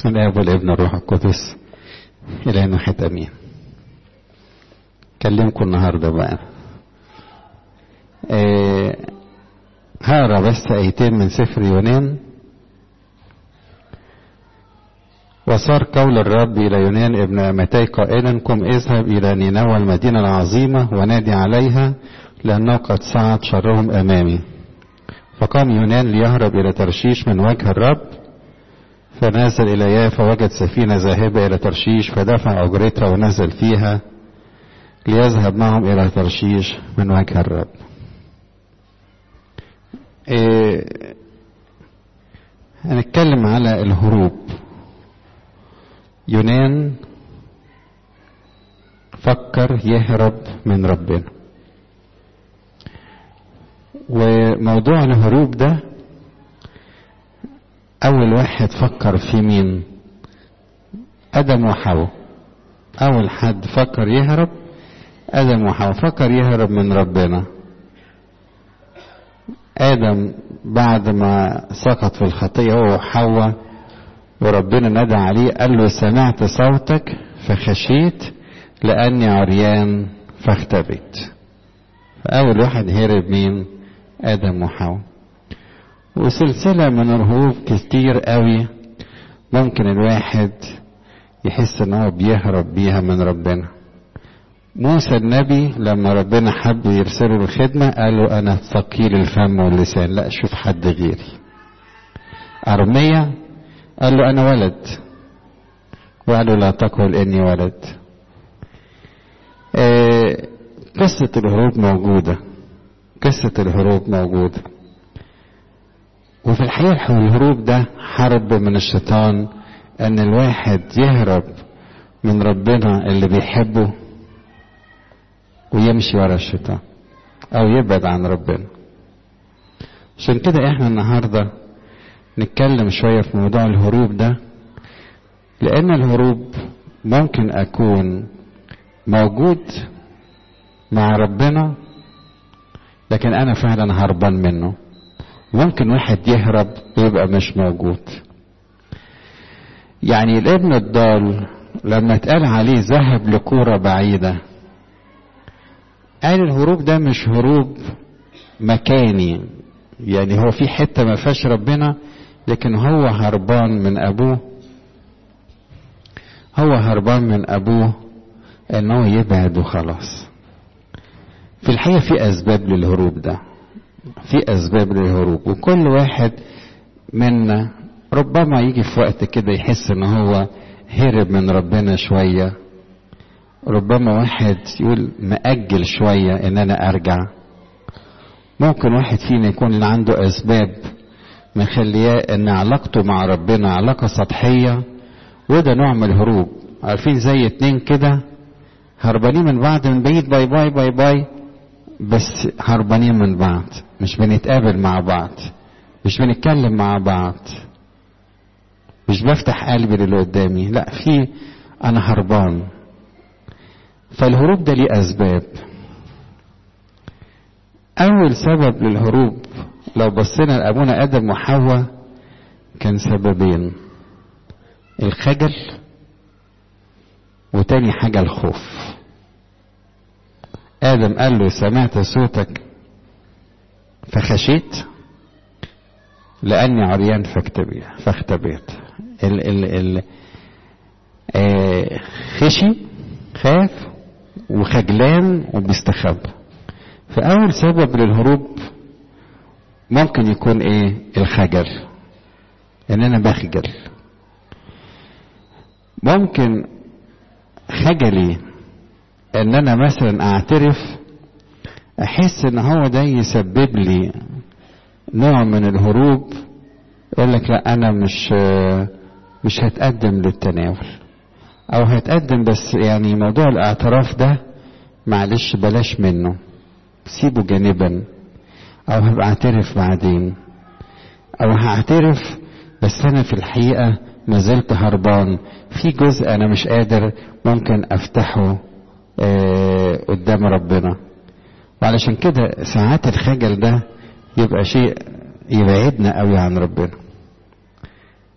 بسم الله والابن الروح القدس إلى نوحة أمين كلمكم النهاردة بقى آه هقرا بس آيتين من سفر يونان وصار قول الرب إلى يونان ابن أمتي قائلا قم اذهب إلى نينوى المدينة العظيمة ونادي عليها لأنه قد صعد شرهم أمامي فقام يونان ليهرب إلى ترشيش من وجه الرب فنزل إلى يافا وجد سفينة ذاهبة إلى ترشيش فدفع أجرتها ونزل فيها ليذهب معهم إلى ترشيش من وجه الرب إيه هنتكلم على الهروب يونان فكر يهرب من ربنا وموضوع الهروب ده أول واحد فكر في مين آدم وحواء أول حد فكر يهرب آدم وحواء فكر يهرب من ربنا آدم بعد ما سقط في الخطية هو وحواء وربنا ندى عليه قال له سمعت صوتك فخشيت لأني عريان فاختبت فأول واحد هرب مين آدم وحواء وسلسلة من الهروب كتير قوي ممكن الواحد يحس ان هو بيهرب بيها من ربنا موسى النبي لما ربنا حب يرسله الخدمة قال له انا ثقيل الفم واللسان لا شوف حد غيري ارميا قال له انا ولد وقال له لا تقل اني ولد آه قصة الهروب موجودة قصة الهروب موجودة وفي الحقيقة الهروب ده حرب من الشيطان ان الواحد يهرب من ربنا اللي بيحبه ويمشي ورا الشيطان او يبعد عن ربنا عشان كده احنا النهاردة نتكلم شوية في موضوع الهروب ده لان الهروب ممكن اكون موجود مع ربنا لكن انا فعلا هربان منه ممكن واحد يهرب ويبقى مش موجود يعني الابن الضال لما اتقال عليه ذهب لكورة بعيدة قال الهروب ده مش هروب مكاني يعني هو في حتة ما فيهاش ربنا لكن هو هربان من ابوه هو هربان من ابوه ان هو يبعد وخلاص في الحقيقة في اسباب للهروب ده في اسباب للهروب وكل واحد منا ربما يجي في وقت كده يحس ان هو هرب من ربنا شوية ربما واحد يقول مأجل شوية ان انا ارجع ممكن واحد فينا يكون عنده اسباب مخلياه ان علاقته مع ربنا علاقة سطحية وده نوع من الهروب عارفين زي اتنين كده هربانين من بعض من بعيد باي باي باي باي بس هربانين من بعض مش بنتقابل مع بعض مش بنتكلم مع بعض مش بفتح قلبي للي قدامي لا في انا هربان فالهروب ده ليه اسباب اول سبب للهروب لو بصينا لابونا ادم وحواء كان سببين الخجل وتاني حاجه الخوف آدم قال له سمعت صوتك فخشيت لأني عريان فاختبيت ال ال ال آه خشي خاف وخجلان وبيستخبى فأول سبب للهروب ممكن يكون ايه الخجل ان انا بخجل ممكن خجلي ان انا مثلا اعترف احس ان هو ده يسبب لي نوع من الهروب يقول لك لا انا مش مش هتقدم للتناول او هتقدم بس يعني موضوع الاعتراف ده معلش بلاش منه سيبه جانبا او هبقى اعترف بعدين او هعترف بس انا في الحقيقه ما زلت هربان في جزء انا مش قادر ممكن افتحه آه قدام ربنا وعلشان كده ساعات الخجل ده يبقى شيء يبعدنا قوي عن ربنا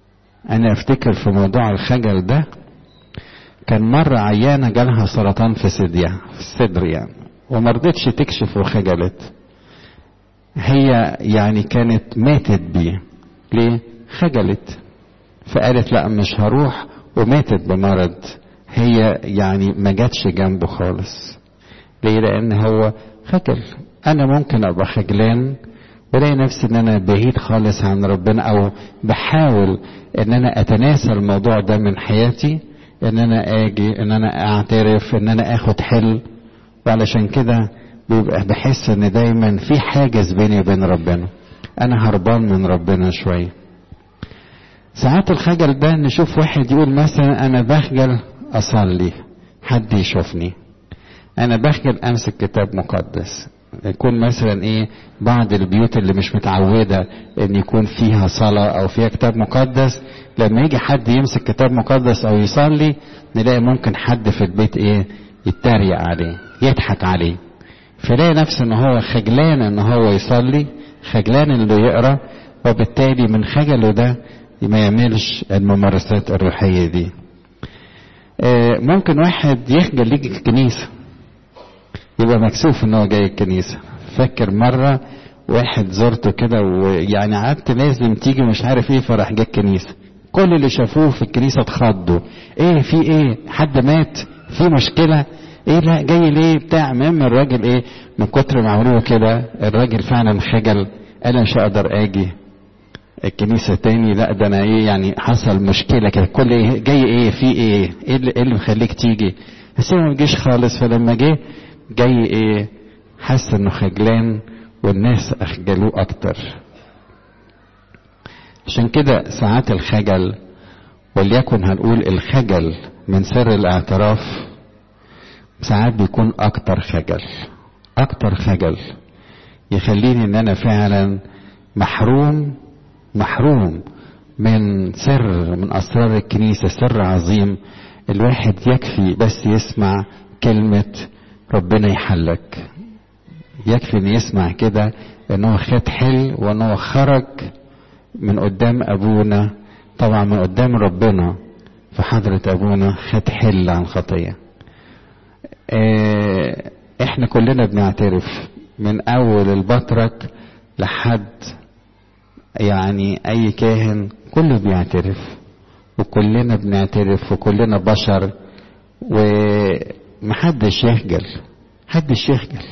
انا افتكر في موضوع الخجل ده كان مرة عيانة جالها سرطان في صدرها في الصدر يعني وما رضتش تكشف وخجلت هي يعني كانت ماتت بيه ليه خجلت فقالت لا مش هروح وماتت بمرض هي يعني ما جاتش جنبه خالص ليه لان هو خجل انا ممكن ابقى خجلان بلاقي نفسي ان انا بعيد خالص عن ربنا او بحاول ان انا اتناسى الموضوع ده من حياتي ان انا اجي ان انا اعترف ان انا اخد حل وعلشان كده بيبقى بحس ان دايما في حاجز بيني وبين ربنا انا هربان من ربنا شويه ساعات الخجل ده نشوف واحد يقول مثلا انا بخجل اصلي حد يشوفني انا بخجل امسك كتاب مقدس يكون مثلا ايه بعض البيوت اللي مش متعودة ان يكون فيها صلاة او فيها كتاب مقدس لما يجي حد يمسك كتاب مقدس او يصلي نلاقي ممكن حد في البيت ايه يتريق عليه يضحك عليه فلاقي نفسه ان هو خجلان ان هو يصلي خجلان انه يقرا وبالتالي من خجله ده ما يعملش الممارسات الروحية دي ممكن واحد يخجل يجي الكنيسة يبقى مكسوف ان هو جاي الكنيسة فاكر مرة واحد زرته كده ويعني قعدت لازم تيجي مش عارف ايه فراح جه الكنيسة كل اللي شافوه في الكنيسة اتخضوا ايه في ايه حد مات في مشكلة ايه لا جاي ليه بتاع المهم الراجل ايه من كتر ما عملوه كده الراجل فعلا خجل انا مش هقدر اجي الكنيسة تاني لا ده انا ايه يعني حصل مشكلة كده كل ايه جاي ايه في ايه ايه اللي, إيه اللي مخليك تيجي بس ما بيجيش خالص فلما جه جاي ايه حس انه خجلان والناس اخجلوه اكتر عشان كده ساعات الخجل وليكن هنقول الخجل من سر الاعتراف ساعات بيكون اكتر خجل اكتر خجل يخليني ان انا فعلا محروم محروم من سر من اسرار الكنيسه سر عظيم الواحد يكفي بس يسمع كلمه ربنا يحلك يكفي ان يسمع كده ان هو خد حل وان هو خرج من قدام ابونا طبعا من قدام ربنا في حضرة ابونا خد حل عن خطية اه احنا كلنا بنعترف من اول البطرك لحد يعني اي كاهن كله بيعترف وكلنا بنعترف وكلنا بشر ومحدش يخجل محدش يخجل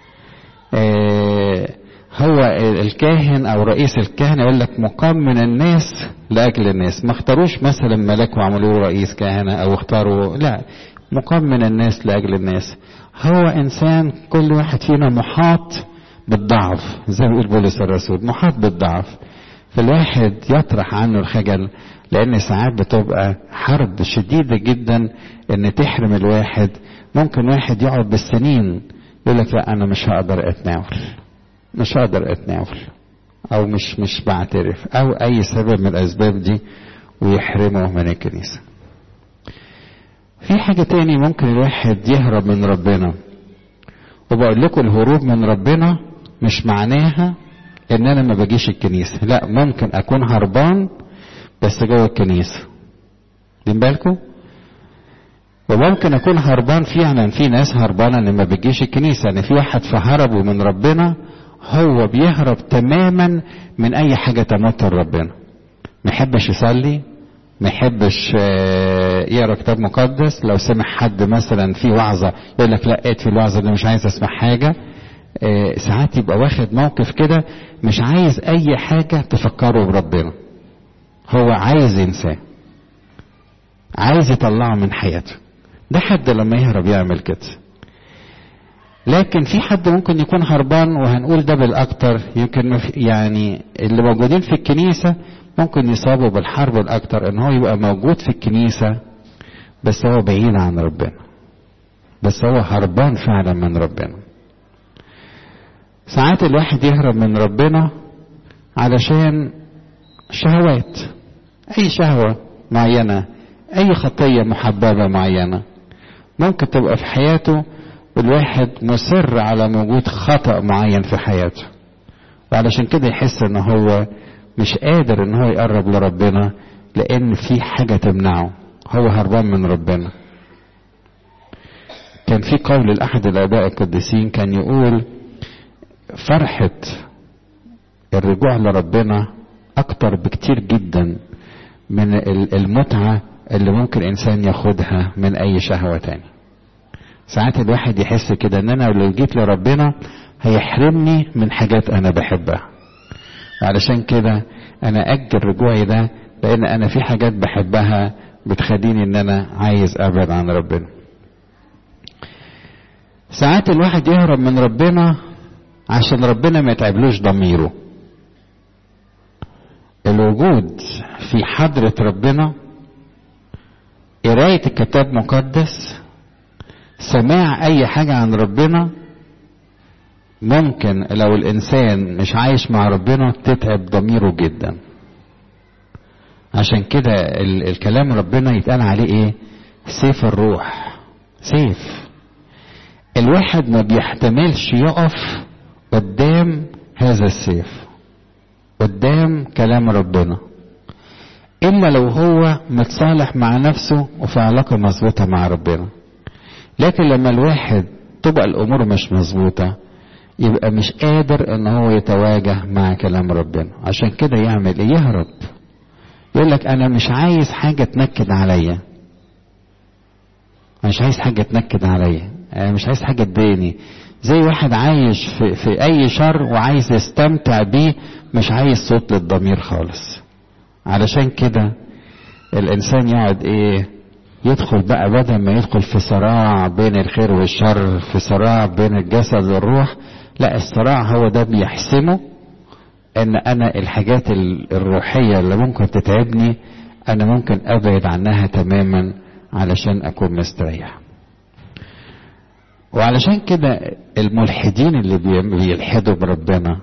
اه هو الكاهن او رئيس الكهنه يقول لك مقام من الناس لاجل الناس ما اختاروش مثلا ملاك وعملوه رئيس كهنه او اختاروا لا مقام من الناس لاجل الناس هو انسان كل واحد فينا محاط بالضعف زي ما بيقول بولس الرسول محاط بالضعف فالواحد يطرح عنه الخجل لان ساعات بتبقى حرب شديده جدا ان تحرم الواحد ممكن واحد يقعد بالسنين يقول لك لا انا مش هقدر اتناول مش هقدر اتناول او مش مش بعترف او اي سبب من الاسباب دي ويحرمه من الكنيسه في حاجة تاني ممكن الواحد يهرب من ربنا وبقول لكم الهروب من ربنا مش معناها ان انا ما بجيش الكنيسة لا ممكن اكون هربان بس جوه الكنيسة دين بالكم وممكن اكون هربان فعلا في ناس هربانة ان ما بتجيش الكنيسة يعني في واحد فهربوا من ربنا هو بيهرب تماما من اي حاجة تمثل ربنا ما يحبش يصلي ما يحبش يقرا كتاب مقدس لو سمع حد مثلا في وعظه يقول لك لا اقفل الوعظه دي مش عايز اسمع حاجه ساعات يبقى واخد موقف كده مش عايز اي حاجه تفكره بربنا هو عايز ينساه عايز يطلعه من حياته ده حد لما يهرب يعمل كده لكن في حد ممكن يكون هربان وهنقول ده بالاكتر يمكن يعني اللي موجودين في الكنيسه ممكن يصابوا بالحرب الاكتر ان هو يبقى موجود في الكنيسه بس هو بعيد عن ربنا بس هو هربان فعلا من ربنا ساعات الواحد يهرب من ربنا علشان شهوات اي شهوه معينه اي خطيه محببه معينه ممكن تبقى في حياته والواحد مصر على وجود خطأ معين في حياته وعلشان كده يحس ان هو مش قادر ان هو يقرب لربنا لان في حاجه تمنعه هو هربان من ربنا كان في قول لاحد الاباء القديسين كان يقول فرحه الرجوع لربنا اكتر بكتير جدا من المتعه اللي ممكن انسان ياخدها من اي شهوه تاني ساعات الواحد يحس كده ان انا لو جيت لربنا هيحرمني من حاجات انا بحبها علشان كده انا اجل رجوعي ده لان انا في حاجات بحبها بتخليني ان انا عايز ابعد عن ربنا ساعات الواحد يهرب من ربنا عشان ربنا ما يتعبلوش ضميره الوجود في حضرة ربنا قراية الكتاب مقدس سماع أي حاجة عن ربنا ممكن لو الإنسان مش عايش مع ربنا تتعب ضميره جدا عشان كده الكلام ربنا يتقال عليه ايه سيف الروح سيف الواحد ما بيحتملش يقف قدام هذا السيف قدام كلام ربنا الا لو هو متصالح مع نفسه وفي علاقه مظبوطه مع ربنا لكن لما الواحد تبقى الامور مش مظبوطه يبقى مش قادر ان هو يتواجه مع كلام ربنا عشان كده يعمل ايه يهرب يقول لك انا مش عايز حاجه تنكد عليا مش عايز حاجه تنكد عليا انا مش عايز حاجه تضايقني زي واحد عايش في, في اي شر وعايز يستمتع بيه مش عايز صوت للضمير خالص علشان كده الانسان يقعد ايه يدخل بقى بدل ما يدخل في صراع بين الخير والشر في صراع بين الجسد والروح لا الصراع هو ده بيحسمه ان انا الحاجات الروحيه اللي ممكن تتعبني انا ممكن ابعد عنها تماما علشان اكون مستريح وعلشان كده الملحدين اللي بيلحدوا بربنا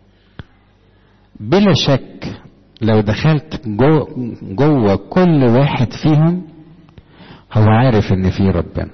بلا شك لو دخلت جوه جو كل واحد فيهم هو عارف ان في ربنا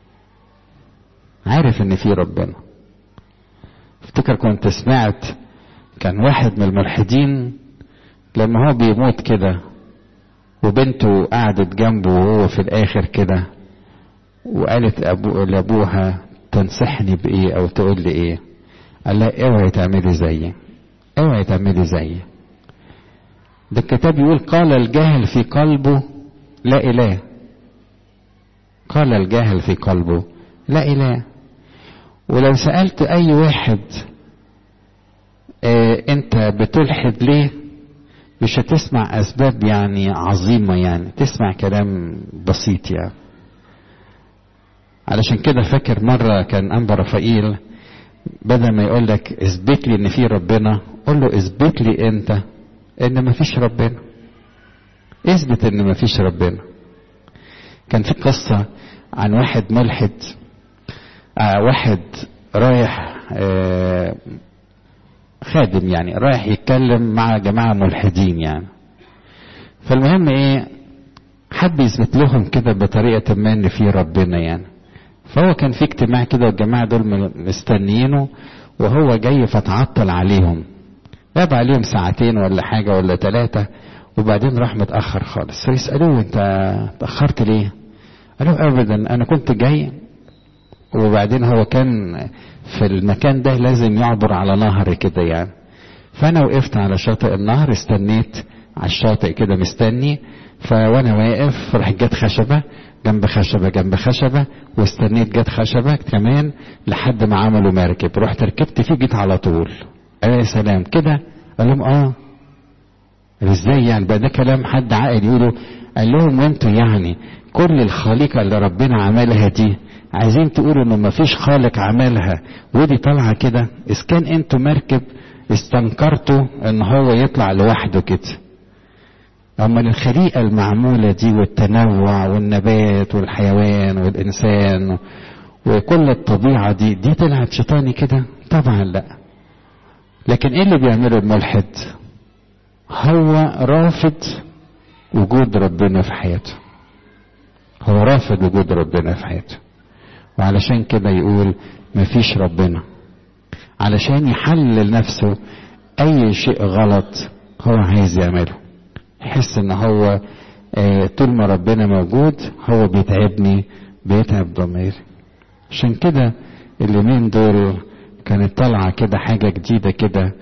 عارف ان في ربنا افتكر كنت سمعت كان واحد من الملحدين لما هو بيموت كده وبنته قعدت جنبه وهو في الاخر كده وقالت أبو لابوها تنصحني بايه او تقول لي ايه قال لها اوعي تعملي زيي اوعي تعملي زيي ده الكتاب يقول قال الجاهل في قلبه لا اله قال الجاهل في قلبه لا اله ولو سالت اي واحد اه انت بتلحد ليه مش هتسمع اسباب يعني عظيمه يعني تسمع كلام بسيط يعني علشان كده فاكر مرة كان أنبا رفائيل بدل ما يقول لك اثبت لي إن في ربنا قول له اثبت لي أنت إن مفيش ربنا اثبت إن مفيش ربنا كان في قصة عن واحد ملحد آه واحد رايح آه خادم يعني رايح يتكلم مع جماعة ملحدين يعني فالمهم ايه حب يثبت لهم كده بطريقة ما ان في ربنا يعني فهو كان في اجتماع كده والجماعة دول مستنيينه وهو جاي فتعطل عليهم غاب عليهم ساعتين ولا حاجة ولا ثلاثة وبعدين راح متأخر خالص فيسألوه انت اتأخرت ليه قالوا ابدا انا كنت جاي وبعدين هو كان في المكان ده لازم يعبر على نهر كده يعني فانا وقفت على شاطئ النهر استنيت على الشاطئ كده مستني فوانا واقف راح جت خشبه جنب خشبه جنب خشبه واستنيت جت خشبه كمان لحد ما عملوا مركب رحت ركبت فيه جيت على طول قال يا سلام كده قال لهم اه ازاي يعني بقى ده كلام حد عاقل يقوله قال لهم وانتوا يعني كل الخليقه اللي ربنا عملها دي عايزين تقولوا انه مفيش خالق عملها ودي طالعه كده اذا كان انتوا مركب استنكرتوا ان هو يطلع لوحده كده اما الخليقه المعموله دي والتنوع والنبات والحيوان والانسان وكل الطبيعه دي دي طلعت شيطاني كده طبعا لا لكن ايه اللي بيعمله الملحد هو رافض وجود ربنا في حياته هو رافض وجود ربنا في حياته وعلشان كده يقول مفيش ربنا علشان يحلل نفسه اي شيء غلط هو عايز يعمله يحس ان هو آه طول ما ربنا موجود هو بيتعبني بيتعب ضميري عشان كده اليومين دول كانت طالعة كده حاجة جديدة كده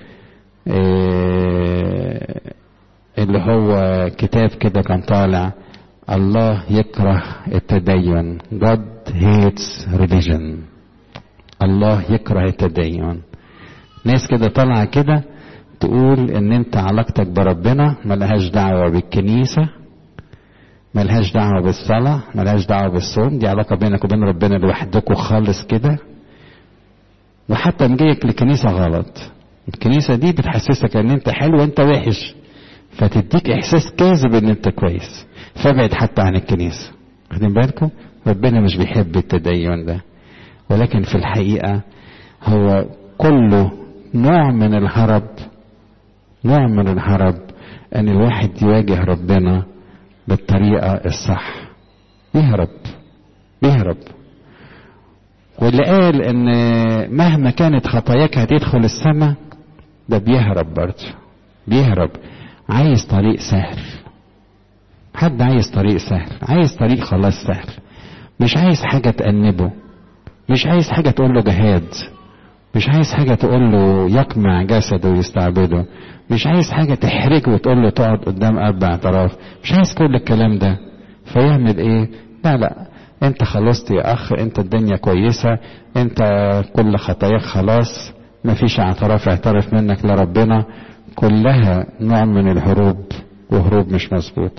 آه اللي هو كتاب كده كان طالع الله يكره التدين God hates religion الله يكره التدين ناس كده طالعة كده تقول ان انت علاقتك بربنا ملهاش دعوة بالكنيسة ملهاش دعوة بالصلاة ملهاش دعوة بالصوم دي علاقة بينك وبين ربنا لوحدكوا خالص كده وحتى مجيك لكنيسة غلط الكنيسة دي بتحسسك ان انت حلو وانت وحش فتديك احساس كاذب ان انت كويس فابعد حتى عن الكنيسة واخدين بالكم ربنا مش بيحب التدين ده ولكن في الحقيقة هو كله نوع من الهرب نوع من الهرب ان الواحد يواجه ربنا بالطريقة الصح يهرب بيهرب واللي قال ان مهما كانت خطاياك هتدخل السماء ده بيهرب برضه بيهرب عايز طريق سهل حد عايز طريق سهل عايز طريق خلاص سهل مش عايز حاجة تأنبه مش عايز حاجة تقول له جهاد مش عايز حاجة تقول له يقمع جسده ويستعبده مش عايز حاجة تحرجه وتقول له تقعد قدام أربع اعتراف مش عايز كل الكلام ده فيعمل ايه لا لا انت خلصت يا اخ انت الدنيا كويسة انت كل خطاياك خلاص مفيش اعتراف اعترف منك لربنا كلها نوع من الهروب وهروب مش مظبوط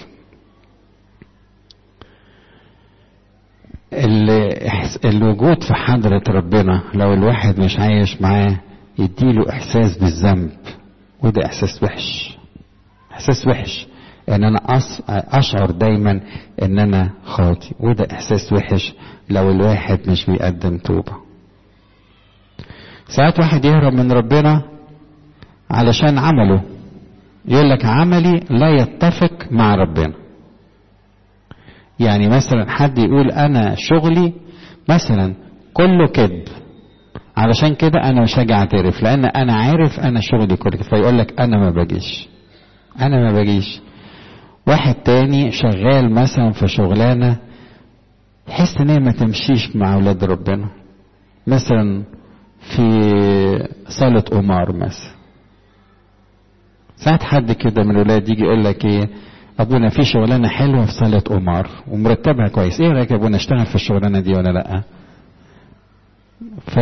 الوجود في حضرة ربنا لو الواحد مش عايش معاه يديله احساس بالذنب وده احساس وحش احساس وحش ان انا اشعر دايما ان انا خاطي وده احساس وحش لو الواحد مش بيقدم توبة ساعات واحد يهرب من ربنا علشان عمله يقول لك عملي لا يتفق مع ربنا يعني مثلا حد يقول انا شغلي مثلا كله كذب علشان كده انا مش هاجي اعترف لان انا عارف انا شغلي كله كده فيقول لك انا ما باجيش انا ما باجيش واحد تاني شغال مثلا في شغلانه يحس ان هي ما تمشيش مع اولاد ربنا مثلا في صالة قمار مثلا ساعات حد كده من الولاد يجي يقول لك ايه ابونا في شغلانه حلوه في صاله قمار ومرتبها كويس ايه رايك يا ابونا اشتغل في الشغلانه دي ولا لا ف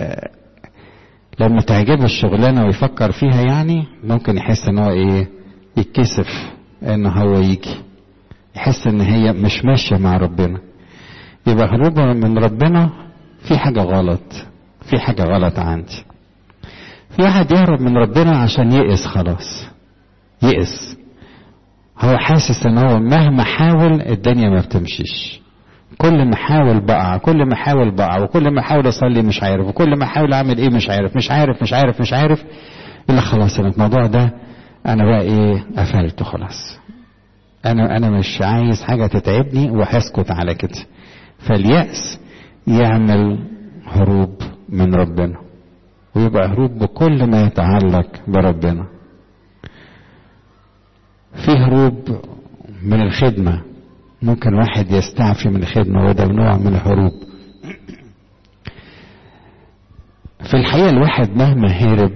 لما تعجبه الشغلانه ويفكر فيها يعني ممكن يحس ان هو ايه يتكسف ان هو يجي يحس ان هي مش ماشيه مع ربنا يبقى هروب من ربنا في حاجه غلط في حاجه غلط عندي في واحد يهرب من ربنا عشان يئس خلاص يئس هو حاسس ان هو مهما حاول الدنيا ما بتمشيش كل ما حاول بقع كل ما حاول بقع وكل ما حاول اصلي مش عارف وكل ما حاول اعمل ايه مش عارف مش عارف مش عارف مش عارف الا خلاص انا الموضوع ده انا بقى ايه قفلته خلاص انا انا مش عايز حاجه تتعبني وهسكت على كده فاليأس يعمل هروب من ربنا ويبقى هروب بكل ما يتعلق بربنا في هروب من الخدمة ممكن واحد يستعفي من الخدمة وده نوع من الهروب في الحقيقة الواحد مهما هرب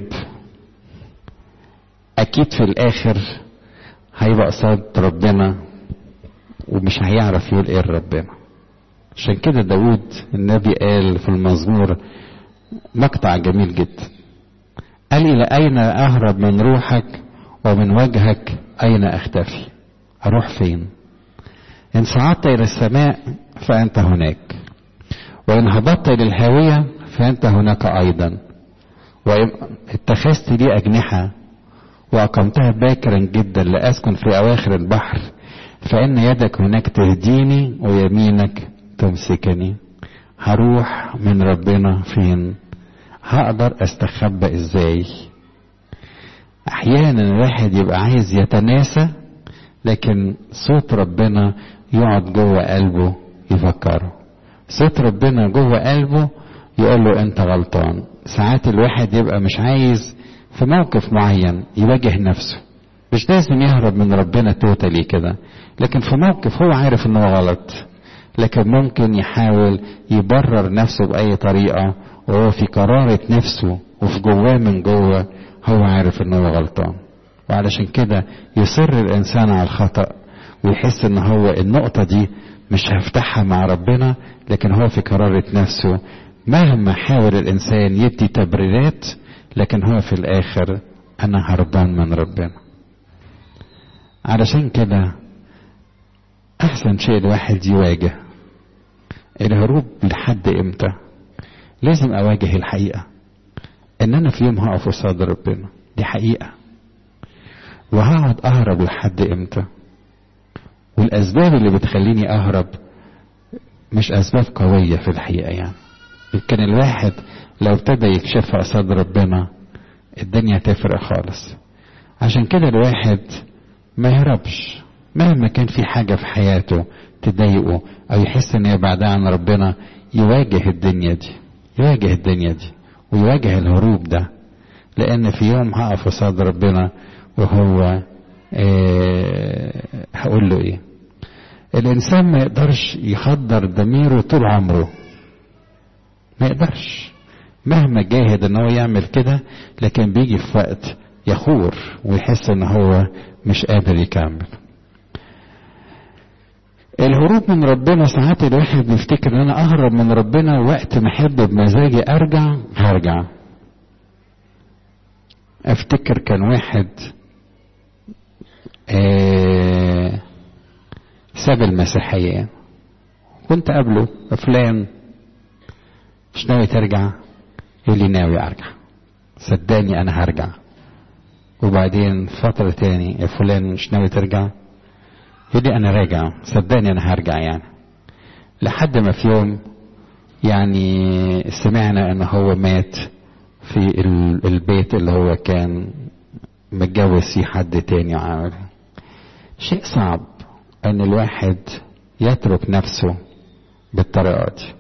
أكيد في الآخر هيبقى قصاد ربنا ومش هيعرف يقول إيه لربنا عشان كده داود النبي قال في المزمور مقطع جميل جدا قال إلى أين أهرب من روحك ومن وجهك أين أختفي أروح فين إن صعدت إلى السماء فأنت هناك وإن هبطت إلى الهاوية فأنت هناك أيضا وإن اتخذت لي أجنحة وأقمتها باكرا جدا لأسكن في أواخر البحر فإن يدك هناك تهديني ويمينك تمسكني هروح من ربنا فين هقدر استخبى ازاي احيانا الواحد يبقى عايز يتناسى لكن صوت ربنا يقعد جوه قلبه يفكره صوت ربنا جوه قلبه يقول له انت غلطان ساعات الواحد يبقى مش عايز في موقف معين يواجه نفسه مش لازم يهرب من ربنا توتالي كده لكن في موقف هو عارف انه غلط لكن ممكن يحاول يبرر نفسه بأي طريقة وهو في قرارة نفسه وفي جواه من جوه هو عارف انه هو غلطان وعلشان كده يصر الانسان على الخطأ ويحس ان هو النقطة دي مش هفتحها مع ربنا لكن هو في قرارة نفسه مهما حاول الانسان يدي تبريرات لكن هو في الاخر انا هربان من ربنا علشان كده احسن شيء الواحد يواجه الهروب لحد امتى لازم اواجه الحقيقه ان انا في يوم هقف قصاد ربنا دي حقيقه وهقعد اهرب لحد امتى والاسباب اللي بتخليني اهرب مش اسباب قويه في الحقيقه يعني لكن الواحد لو ابتدى يكشفها قصاد ربنا الدنيا تفرق خالص عشان كده الواحد ما يهربش مهما كان في حاجة في حياته تضايقه أو يحس إن هي بعدها عن ربنا يواجه الدنيا دي يواجه الدنيا دي ويواجه الهروب ده لأن في يوم هقف قصاد ربنا وهو آه هقول له إيه الإنسان ما يقدرش يخدر ضميره طول عمره ما يقدرش مهما جاهد ان هو يعمل كده لكن بيجي في وقت يخور ويحس ان هو مش قادر يكمل الهروب من ربنا ساعات الواحد بيفتكر ان انا اهرب من ربنا وقت ما احب بمزاجي ارجع هرجع افتكر كان واحد آه ساب المسيحية كنت قبله فلان مش ناوي ترجع يقول لي ناوي ارجع صدقني انا هرجع وبعدين فترة تاني يا فلان مش ناوي ترجع يقول لي انا راجع صدقني انا هرجع يعني لحد ما في يوم يعني سمعنا ان هو مات في البيت اللي هو كان متجوز فيه حد تاني عامل شيء صعب ان الواحد يترك نفسه بالطريقة دي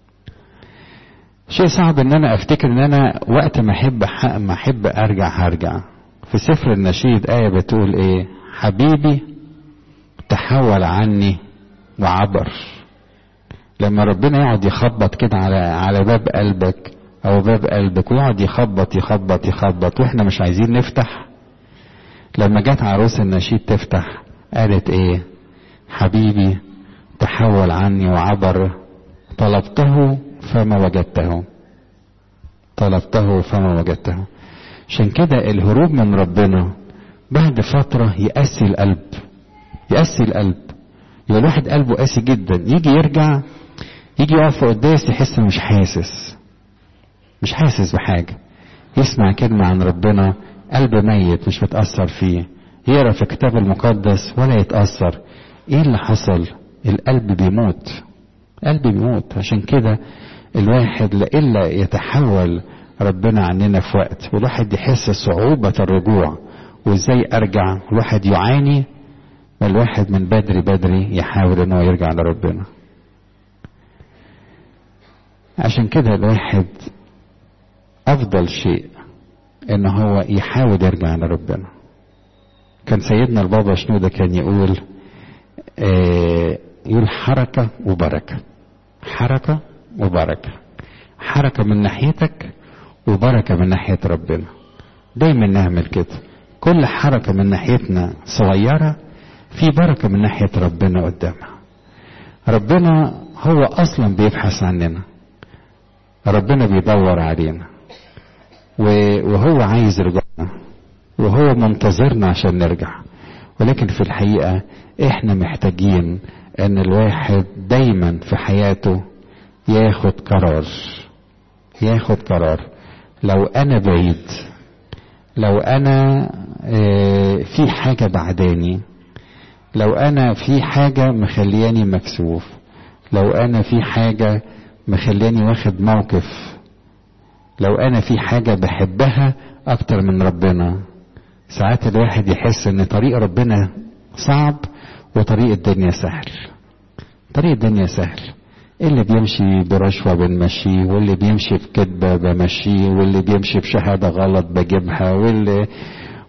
شيء صعب ان انا افتكر ان انا وقت ما احب ما احب ارجع هرجع في سفر النشيد آية بتقول ايه حبيبي تحول عني وعبر لما ربنا يقعد يخبط كده على على باب قلبك او باب قلبك ويقعد يخبط يخبط يخبط واحنا مش عايزين نفتح لما جت عروس النشيد تفتح قالت ايه حبيبي تحول عني وعبر طلبته فما وجدته طلبته فما وجدته عشان كده الهروب من ربنا بعد فترة يقسي القلب يقسي القلب يبقى الواحد قلبه قاسي جدا يجي يرجع يجي يقف في قداس يحس مش حاسس مش حاسس بحاجة يسمع كلمة عن ربنا قلب ميت مش متأثر فيه يقرا في الكتاب المقدس ولا يتأثر ايه اللي حصل القلب بيموت قلب بيموت عشان كده الواحد لإلا يتحول ربنا عننا في وقت والواحد يحس صعوبة الرجوع وازاي ارجع الواحد يعاني والواحد من بدري بدري يحاول انه يرجع لربنا عشان كده الواحد افضل شيء ان هو يحاول يرجع لربنا كان سيدنا البابا شنودة كان يقول آه يقول حركة وبركة حركة وبركة حركة من ناحيتك وبركة من ناحية ربنا دايما نعمل كده كل حركة من ناحيتنا صغيرة في بركة من ناحية ربنا قدامها ربنا هو أصلا بيبحث عننا ربنا بيدور علينا وهو عايز رجعنا وهو منتظرنا عشان نرجع ولكن في الحقيقة احنا محتاجين ان الواحد دايما في حياته ياخد قرار ياخد قرار لو انا بعيد لو انا في حاجة بعداني لو انا في حاجة مخلياني مكسوف لو انا في حاجة مخلياني واخد موقف لو انا في حاجة بحبها اكتر من ربنا ساعات الواحد يحس ان طريق ربنا صعب وطريق الدنيا سهل طريق الدنيا سهل اللي بيمشي برشوة بنمشيه واللي بيمشي بكذبة بمشيه واللي بيمشي بشهادة غلط بجيبها واللي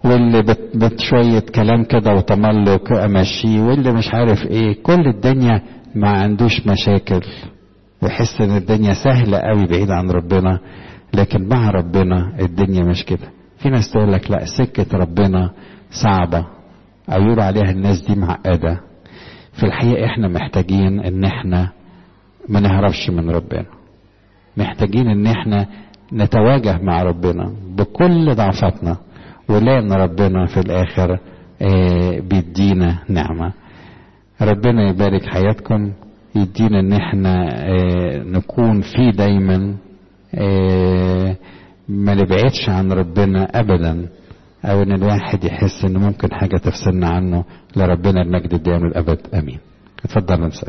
واللي بت بشوية كلام كده وتملق امشيه واللي مش عارف ايه كل الدنيا ما عندوش مشاكل ويحس ان الدنيا سهلة قوي بعيد عن ربنا لكن مع ربنا الدنيا مش كده في ناس تقول لك لا سكة ربنا صعبة او يقول عليها الناس دي معقدة في الحقيقة احنا محتاجين ان احنا ما نهربش من ربنا محتاجين ان احنا نتواجه مع ربنا بكل ضعفاتنا ولا ان ربنا في الاخر آه بيدينا نعمة ربنا يبارك حياتكم يدينا ان احنا آه نكون فيه دايما آه ما نبعدش عن ربنا ابدا او ان الواحد يحس ان ممكن حاجة تفصلنا عنه لربنا المجد الدائم الابد امين اتفضل نصلي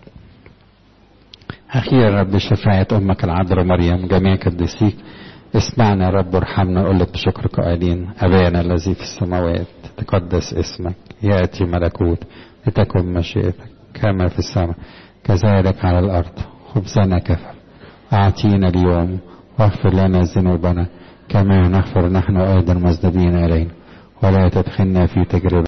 أخيرا رب شفاعة أمك العذراء مريم جميع قديسيك اسمعنا يا رب وارحمنا نقول لك بشكر قائلين أبانا الذي في السماوات تقدس اسمك يأتي ملكوت لتكن مشيئتك كما في السماء كذلك على الأرض خبزنا كفر أعطينا اليوم واغفر لنا ذنوبنا كما نغفر نحن أيضا المذنبين إلينا ولا تدخلنا في تجربة